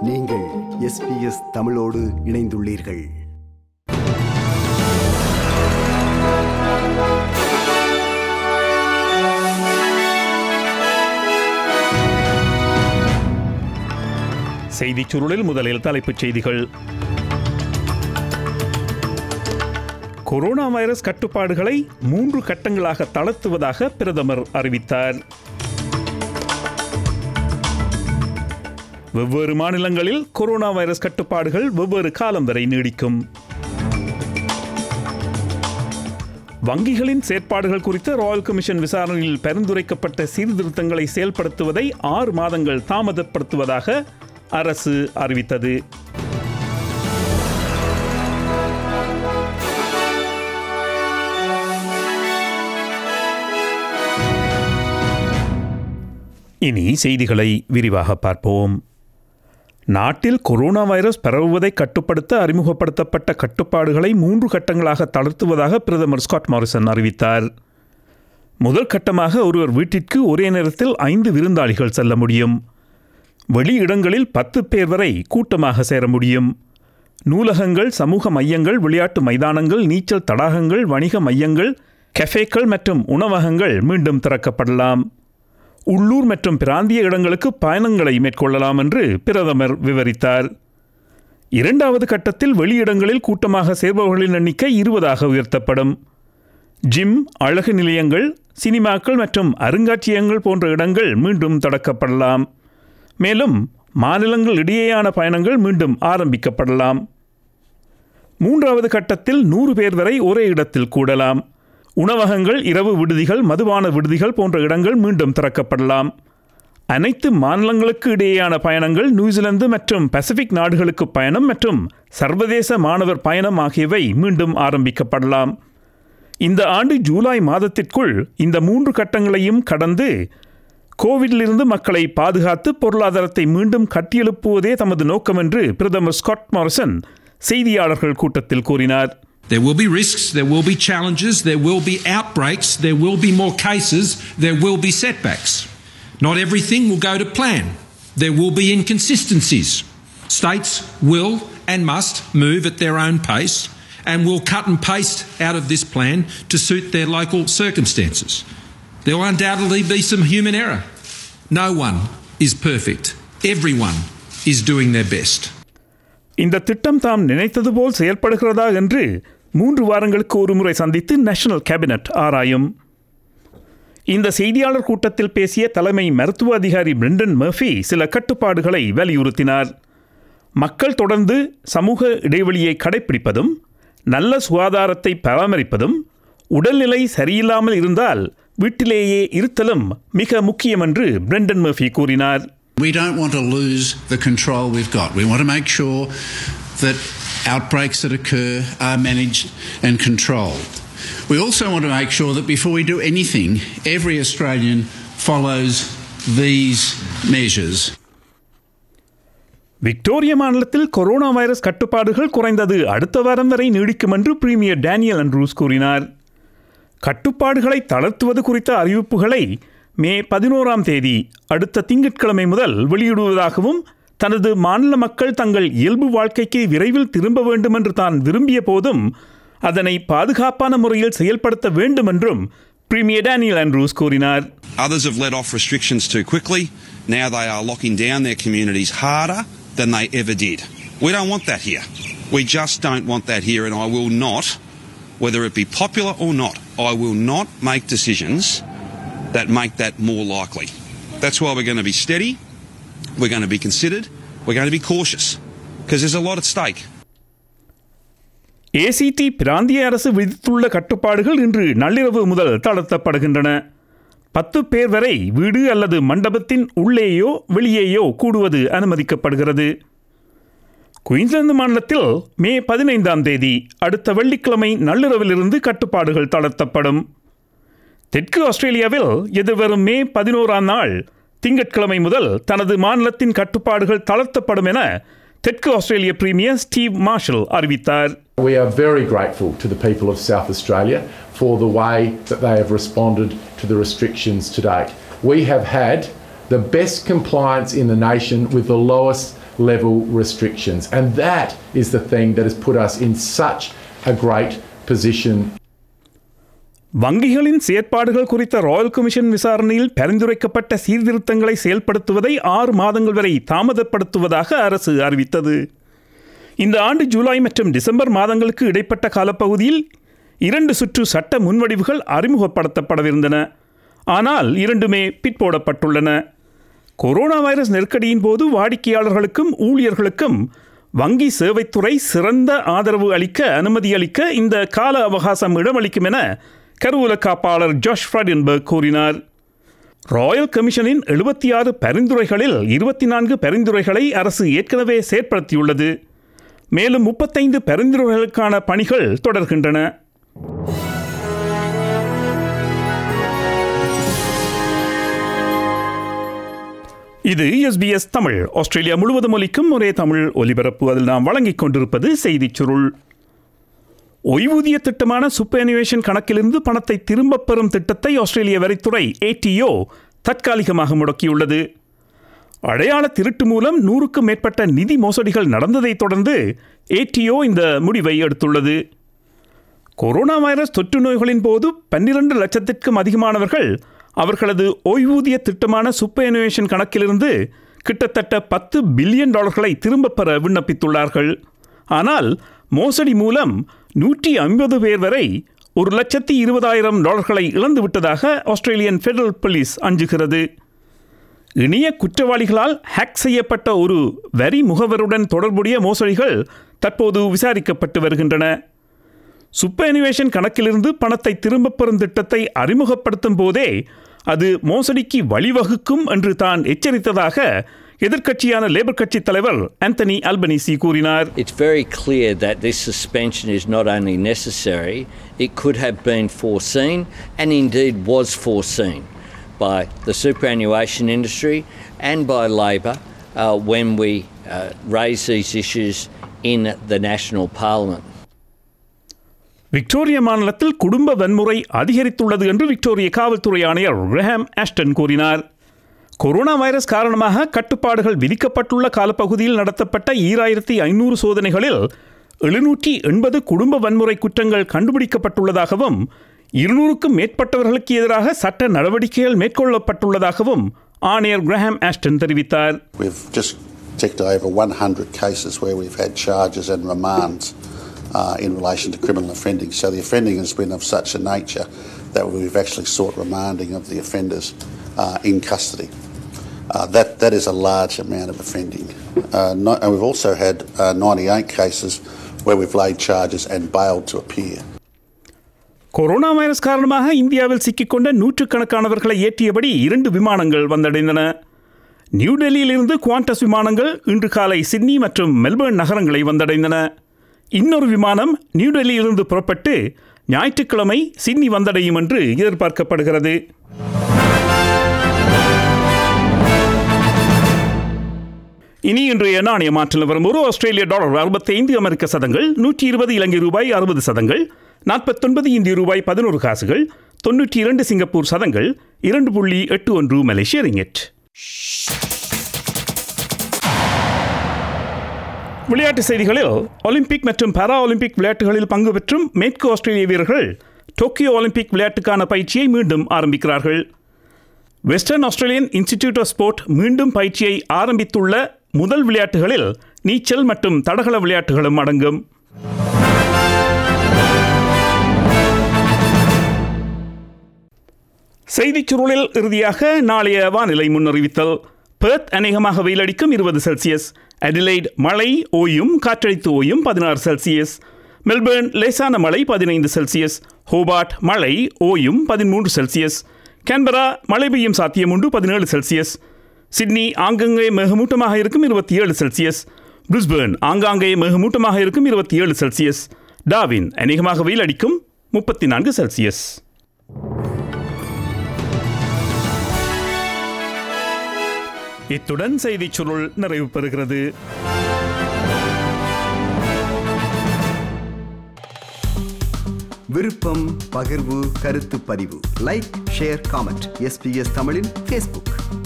நீங்கள் எஸ்பிஎஸ் தமிழோடு இணைந்துள்ளீர்கள் செய்திச் சுருளில் முதலில் தலைப்புச் செய்திகள் கொரோனா வைரஸ் கட்டுப்பாடுகளை மூன்று கட்டங்களாக தளர்த்துவதாக பிரதமர் அறிவித்தார் வெவ்வேறு மாநிலங்களில் கொரோனா வைரஸ் கட்டுப்பாடுகள் வெவ்வேறு காலம் வரை நீடிக்கும் வங்கிகளின் செயற்பாடுகள் குறித்த ராயல் கமிஷன் விசாரணையில் பரிந்துரைக்கப்பட்ட சீர்திருத்தங்களை செயல்படுத்துவதை ஆறு மாதங்கள் தாமதப்படுத்துவதாக அரசு அறிவித்தது இனி செய்திகளை விரிவாக பார்ப்போம் நாட்டில் கொரோனா வைரஸ் பரவுவதை கட்டுப்படுத்த அறிமுகப்படுத்தப்பட்ட கட்டுப்பாடுகளை மூன்று கட்டங்களாக தளர்த்துவதாக பிரதமர் ஸ்காட் மாரிசன் அறிவித்தார் முதல் கட்டமாக ஒருவர் வீட்டிற்கு ஒரே நேரத்தில் ஐந்து விருந்தாளிகள் செல்ல முடியும் வெளி இடங்களில் பத்து பேர் வரை கூட்டமாக சேர முடியும் நூலகங்கள் சமூக மையங்கள் விளையாட்டு மைதானங்கள் நீச்சல் தடாகங்கள் வணிக மையங்கள் கெஃபேக்கள் மற்றும் உணவகங்கள் மீண்டும் திறக்கப்படலாம் உள்ளூர் மற்றும் பிராந்திய இடங்களுக்கு பயணங்களை மேற்கொள்ளலாம் என்று பிரதமர் விவரித்தார் இரண்டாவது கட்டத்தில் வெளியிடங்களில் கூட்டமாக சேர்பவர்களின் எண்ணிக்கை இருபதாக உயர்த்தப்படும் ஜிம் அழகு நிலையங்கள் சினிமாக்கள் மற்றும் அருங்காட்சியகங்கள் போன்ற இடங்கள் மீண்டும் தொடக்கப்படலாம் மேலும் மாநிலங்கள் இடையேயான பயணங்கள் மீண்டும் ஆரம்பிக்கப்படலாம் மூன்றாவது கட்டத்தில் நூறு பேர் வரை ஒரே இடத்தில் கூடலாம் உணவகங்கள் இரவு விடுதிகள் மதுபான விடுதிகள் போன்ற இடங்கள் மீண்டும் திறக்கப்படலாம் அனைத்து மாநிலங்களுக்கு இடையேயான பயணங்கள் நியூசிலாந்து மற்றும் பசிபிக் நாடுகளுக்கு பயணம் மற்றும் சர்வதேச மாணவர் பயணம் ஆகியவை மீண்டும் ஆரம்பிக்கப்படலாம் இந்த ஆண்டு ஜூலை மாதத்திற்குள் இந்த மூன்று கட்டங்களையும் கடந்து கோவிடிலிருந்து மக்களை பாதுகாத்து பொருளாதாரத்தை மீண்டும் கட்டியெழுப்புவதே தமது நோக்கம் என்று பிரதமர் ஸ்காட் மாரிசன் செய்தியாளர்கள் கூட்டத்தில் கூறினார் There will be risks, there will be challenges, there will be outbreaks, there will be more cases, there will be setbacks. Not everything will go to plan. There will be inconsistencies. States will and must move at their own pace and will cut and paste out of this plan to suit their local circumstances. There will undoubtedly be some human error. No one is perfect. Everyone is doing their best. இந்த திட்டம் தாம் நினைத்தது போல் செயல்படுகிறதா என்று மூன்று வாரங்களுக்கு ஒருமுறை சந்தித்து நேஷனல் கேபினட் ஆராயும் இந்த செய்தியாளர் கூட்டத்தில் பேசிய தலைமை மருத்துவ அதிகாரி பிரெண்டன் மர்ஃபி சில கட்டுப்பாடுகளை வலியுறுத்தினார் மக்கள் தொடர்ந்து சமூக இடைவெளியை கடைபிடிப்பதும் நல்ல சுகாதாரத்தை பராமரிப்பதும் உடல்நிலை சரியில்லாமல் இருந்தால் வீட்டிலேயே இருத்தலும் மிக முக்கியம் என்று பிரெண்டன் மர்ஃபி கூறினார் We don't want to lose the control we've got. We want to make sure that outbreaks that occur are managed and controlled. We also want to make sure that before we do anything, every Australian follows these measures. Victoria மாநிலத்தில் corona virus கட்டுப்பாடுகள் குறைந்தது அடுத்த வாரம் வரை நீடிக்கும் என்று premier Daniel Andrews கூறினார் கட்டுப்பாடுகளை தளர்த்துவது குறித்த அறிவிப்புகளை மே பதினோராம் தேதி அடுத்த திங்கட்கிழமை முதல் வெளியிடுவதாகவும் தனது மாநில மக்கள் தங்கள் இயல்பு வாழ்க்கைக்கு விரைவில் திரும்ப வேண்டும் என்று தான் விரும்பிய போதும் அதனை பாதுகாப்பான முறையில் செயல்படுத்த வேண்டும் என்றும் பிரீமியர் டேனியல் ஆண்ட்ரூஸ் கூறினார் Others have let off restrictions too quickly. Now they are locking down their communities harder than they ever did. We don't want that here. We just don't want that here, and I will not, whether it be popular or not, I will not make decisions that make that more likely. That's why we're going to be steady, we're going to be considered, we're going to be cautious, because there's a lot at stake. ACT பிராந்திய அரசு விதித்துள்ள கட்டுப்பாடுகள் இன்று நள்ளிரவு முதல் தளர்த்தப்படுகின்றன பத்து பேர் வரை வீடு அல்லது மண்டபத்தின் உள்ளேயோ வெளியேயோ கூடுவது அனுமதிக்கப்படுகிறது குயின்ஸ்லாந்து மாநிலத்தில் மே பதினைந்தாம் தேதி அடுத்த வெள்ளிக்கிழமை நள்ளிரவிலிருந்து கட்டுப்பாடுகள் தளர்த்தப்படும் தெற்கு ஆஸ்திரேலியாவில் எதிர்வரும் மே பதினோராம் நாள் திங்கட்கிழமை முதல் தனது மாநிலத்தின் கட்டுப்பாடுகள் தளர்த்தப்படும் என தெற்கு ஆஸ்திரேலிய பிரீமியர் ஸ்டீவ் மார்ஷல் அறிவித்தார் We are very grateful to the people of South Australia for the way that they have responded to the restrictions to date. We have had the best compliance in the nation with the lowest level restrictions. And that is the thing that has put us in such a great position வங்கிகளின் செயற்பாடுகள் குறித்த Royal commission விசாரணையில் பரிந்துரைக்கப்பட்ட சீர்திருத்தங்களை செயல்படுத்துவதை ஆறு மாதங்கள் வரை தாமதப்படுத்துவதாக அரசு அறிவித்தது இந்த ஆண்டு ஜூலை மற்றும் டிசம்பர் மாதங்களுக்கு இடைப்பட்ட காலப்பகுதியில் இரண்டு சுற்று சட்ட முன்வடிவுகள் அறிமுகப்படுத்தப்படவிருந்தன ஆனால் இரண்டுமே பிற்போடப்பட்டுள்ளன கொரோனா வைரஸ் நெருக்கடியின் போது வாடிக்கையாளர்களுக்கும் ஊழியர்களுக்கும் வங்கி சேவைத்துறை சிறந்த ஆதரவு அளிக்க அனுமதி அளிக்க இந்த கால அவகாசம் இடமளிக்கும் என கருவூல காப்பாளர் ஜாஷ் ஃப்ரடின்பர்க் கூறினார் ராயல் கமிஷனின் எழுபத்தி ஆறு பரிந்துரைகளில் இருபத்தி நான்கு பரிந்துரைகளை அரசு ஏற்கனவே செயற்படுத்தியுள்ளது மேலும் முப்பத்தைந்து பரிந்துரைகளுக்கான பணிகள் தொடர்கின்றன இது எஸ்பிஎஸ் தமிழ் ஆஸ்திரேலியா முழுவதும் ஒலிக்கும் ஒரே தமிழ் ஒலிபரப்பு அதில் நாம் வழங்கிக் கொண்டிருப்பது செய்திச் சுருள் ஓய்வூதிய திட்டமான சூப்பர்னிவேஷன் கணக்கிலிருந்து பணத்தை திரும்பப் பெறும் திட்டத்தை ஆஸ்திரேலிய வரித்துறை ஏடிஓ தற்காலிகமாக முடக்கியுள்ளது அடையாள திருட்டு மூலம் நூறுக்கும் மேற்பட்ட நிதி மோசடிகள் நடந்ததைத் தொடர்ந்து ஏடிஓ இந்த முடிவை எடுத்துள்ளது கொரோனா வைரஸ் தொற்று நோய்களின் போது பன்னிரண்டு லட்சத்திற்கும் அதிகமானவர்கள் அவர்களது ஓய்வூதிய திட்டமான சூப்பர்னுவேஷன் கணக்கிலிருந்து கிட்டத்தட்ட பத்து பில்லியன் டாலர்களை திரும்பப் பெற விண்ணப்பித்துள்ளார்கள் ஆனால் மோசடி மூலம் நூற்றி ஐம்பது பேர் வரை ஒரு லட்சத்தி இருபதாயிரம் டாலர்களை இழந்துவிட்டதாக ஆஸ்திரேலியன் ஃபெடரல் போலீஸ் அஞ்சுகிறது இணைய குற்றவாளிகளால் ஹேக் செய்யப்பட்ட ஒரு வரி முகவருடன் தொடர்புடைய மோசடிகள் தற்போது விசாரிக்கப்பட்டு வருகின்றன சுப்பனிவேஷன் கணக்கிலிருந்து பணத்தை திரும்பப் பெறும் திட்டத்தை அறிமுகப்படுத்தும் போதே அது மோசடிக்கு வழிவகுக்கும் என்று தான் எச்சரித்ததாக எதிர்க்கட்சியான லேபர் கட்சி தலைவர் ஆந்தனி அல்பனிசி கூறினார் It's very clear that this suspension is not only necessary, it could have been foreseen and indeed was foreseen by the superannuation industry and by Labor uh, when we uh, raised these issues in the National Parliament. Victoria மாநிலத்தில் குடும்ப வன்முறை அதிகரித்துள்ளது என்று Victoria காவல்துறை ஆணையர் Graham Ashton கூறினார் corona virus காரணமாக கட்டுப்பாடுகள் விதிக்கப்பட்டுள்ள காலப்பகுதியில் நடத்தப்பட்ட ஈராயிரத்தி ஐநூறு சோதனைகளில் எழுநூற்றி எண்பது குடும்ப வன்முறை குற்றங்கள் கண்டுபிடிக்கப்பட்டுள்ளதாகவும் இருநூறுக்கும் மேற்பட்டவர்களுக்கு எதிராக சட்ட நடவடிக்கைகள் மேற்கொள்ளப்பட்டுள்ளதாகவும் ஆணையர் கிரஹாம் ஆஸ்டன் தெரிவித்தார் We've just ticked over 100 cases where we've had charges and remands uh, in relation to criminal offending. So the offending has been of such a nature that we've actually sought remanding of the offenders uh, in custody. Uh, that, that is a large amount of offending. Uh, no, and we've also had uh, 98 cases where we've laid charges and bailed to appear. Corona virus காரணமாக இந்தியாவில் சிக்கிக்கொண்ட நூற்றுக்கணக்கானவர்களை ஏற்றியபடி இரண்டு விமானங்கள் வந்தடைந்தன new டெல்லியிலிருந்து Qantas விமானங்கள் இன்று காலை Sydney மற்றும் Melbourne நகரங்களை வந்தடைந்தன இன்னொரு விமானம் நியூ டெல்லியிலிருந்து புறப்பட்டு ஞாயிற்றுக்கிழமை சிட்னி வந்தடையும் என்று எதிர்பார்க்கப்படுகிறது இனி இன்றைய நாணய மாற்றில் வரும் ஒரு ஆஸ்திரேலிய டாலர் அறுபத்தைந்து அமெரிக்க சதங்கள் நூற்றி இருபது இலங்கை ரூபாய் அறுபது சதங்கள் நாற்பத்தொன்பது இந்திய ரூபாய் பதினோரு காசுகள் தொன்னூற்றி இரண்டு சிங்கப்பூர் சதங்கள் இரண்டு புள்ளி எட்டு ஒன்று மலேசிய ரிங்கெட் விளையாட்டு செய்திகளில் ஒலிம்பிக் மற்றும் பாரா ஒலிம்பிக் விளையாட்டுகளில் பங்கு பெற்றும் மேற்கு ஆஸ்திரேலிய வீரர்கள் டோக்கியோ ஒலிம்பிக் விளையாட்டுக்கான பயிற்சியை மீண்டும் ஆரம்பிக்கிறார்கள் Western Australian Institute of Sport மீண்டும் பயிற்சியை ஆரம்பித்துள்ள முதல் விளையாட்டுகளில் நீச்சல் மற்றும் தடகள விளையாட்டுகளும் அடங்கும் செய்திச் சுருளில் இறுதியாக நாளைய வானிலை முன்னறிவித்தல் பெர்த் அநேகமாக வெயிலடிக்கும் இருபது செல்சியஸ் அடிலைட் மழை ஓயும் காற்றடித்து ஓயும் பதினாறு செல்சியஸ் மெல்பர்ன் லேசான மழை பதினைந்து செல்சியஸ் ஹோபார்ட் மழை ஓயும் பதிமூன்று செல்சியஸ் கேன்பரா மழை பெய்யும் சாத்தியம் உண்டு பதினேழு செல்சியஸ் சிட்னி ஆங்கங்கே மிகமூட்டமாக இருக்கும் இருபத்தி ஏழு செல்சியஸ் பிரிஸ்பேர்ன் ஆங்காங்கே மிகமூட்டமாக இருக்கும் இருபத்தி ஏழு செல்சியஸ் டாவின் அநேகமாக வெயில் அடிக்கும் முப்பத்தி நான்கு செல்சியஸ் இத்துடன் செய்திச் சுருள் நிறைவு பெறுகிறது விருப்பம் பகிர்வு கருத்து பதிவு லைக் ஷேர் காமெண்ட் எஸ்பிஎஸ் தமிழின் ஃபேஸ்புக்